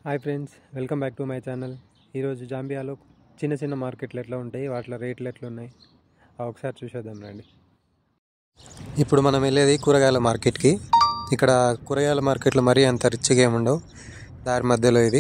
Hi friends welcome back to my channel ఈరోజు జాంబియాలో చిన్న చిన్న మార్కెట్లు ఎట్లా ఉంటాయి వాటిలో రేట్లు ఎట్లా ఉన్నాయి అవి ఒకసారి చూసేద్దాం రండి ఇప్పుడు మనం వెళ్ళేది కూరగాయల మార్కెట్కి ఇక్కడ కూరగాయల మార్కెట్లో మరీ అంత రిచ్గా ఏముండవు దారి మధ్యలో ఇది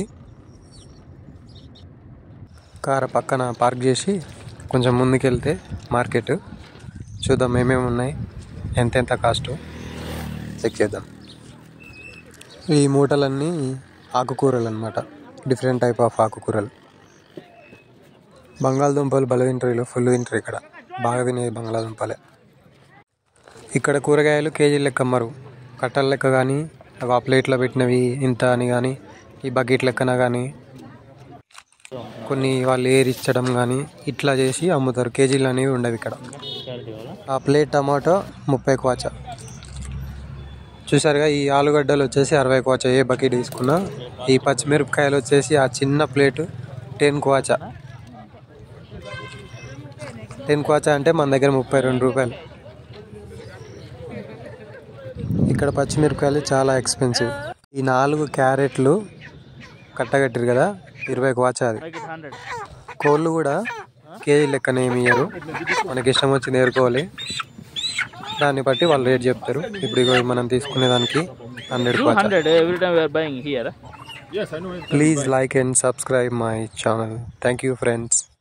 కార్ పక్కన పార్క్ చేసి కొంచెం ముందుకెళ్తే మార్కెట్ చూద్దాం ఏమేమి ఉన్నాయి ఎంతెంత కాస్ట్ చెక్ చేద్దాం ఈ మూటలన్నీ ఆకుకూరలు అనమాట డిఫరెంట్ టైప్ ఆఫ్ ఆకుకూరలు బంగాళదుంపలు బల తింటారు ఫుల్ తింటారు ఇక్కడ బాగా తినేది బంగాళదుంపలే ఇక్కడ కూరగాయలు కేజీ లెక్క అమ్మరు కట్టల లెక్క కానీ ఆ ప్లేట్లో పెట్టినవి ఇంత అని కానీ ఈ బకెట్ లెక్కన కానీ కొన్ని వాళ్ళు ఏరిచ్చడం కానీ ఇట్లా చేసి అమ్ముతారు కేజీలు అనేవి ఉండవు ఇక్కడ ఆ ప్లేట్ టమాటో ముప్పై క్వాచా చూసారుగా ఈ ఆలుగడ్డలు వచ్చేసి అరవై క్వాచా ఏ బకెట్ తీసుకున్నా ఈ పచ్చిమిరపకాయలు వచ్చేసి ఆ చిన్న plate ten kwacha ten kwacha అంటే మన దగ్గర ముప్పై రెండు రూపాయలు ఇక్కడ పచ్చిమిరపకాయలు చాలా ఎక్స్పెన్సివ్ ఈ నాలుగు క్యారెట్లు కట్టగట్టిరు కదా ఇరవై క్వాచా అది కోళ్ళు కూడా కేజీ లెక్కన ఏమి ఇయ్యరు మనకి ఇష్టం వచ్చింది ఏరుకోవాలి దాన్ని బట్టి వాళ్ళు రేట్ చెప్తారు ఇప్పుడు ఇగో మనం తీసుకునే దానికి hundred kwacha 200 every time we are buying here. Please like and subscribe my channel thank you friends